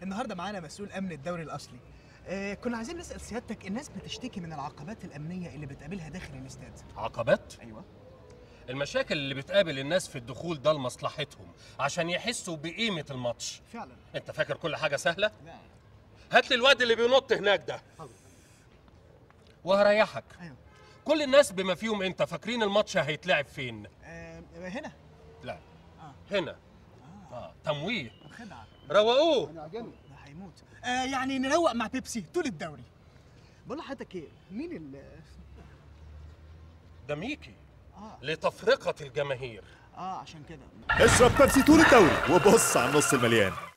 النهارده معانا مسؤول امن الدوري الاصلي آه كنا عايزين نسال سيادتك الناس بتشتكي من العقبات الامنيه اللي بتقابلها داخل الاستاد عقبات ايوه المشاكل اللي بتقابل الناس في الدخول ده لمصلحتهم عشان يحسوا بقيمة الماتش فعلا انت فاكر كل حاجة سهلة؟ لا هات لي الواد اللي بينط هناك ده وهريحك ايوه كل الناس بما فيهم انت فاكرين الماتش هيتلعب فين؟ آه هنا لا آه. هنا اه تمويه خدعه روقوه ده هيموت آه يعني نروق مع بيبسي طول الدوري بقول لحضرتك ايه مين ال ده ميكي اه لتفرقة الجماهير اه عشان كده اشرب بيبسي طول الدوري وبص على النص المليان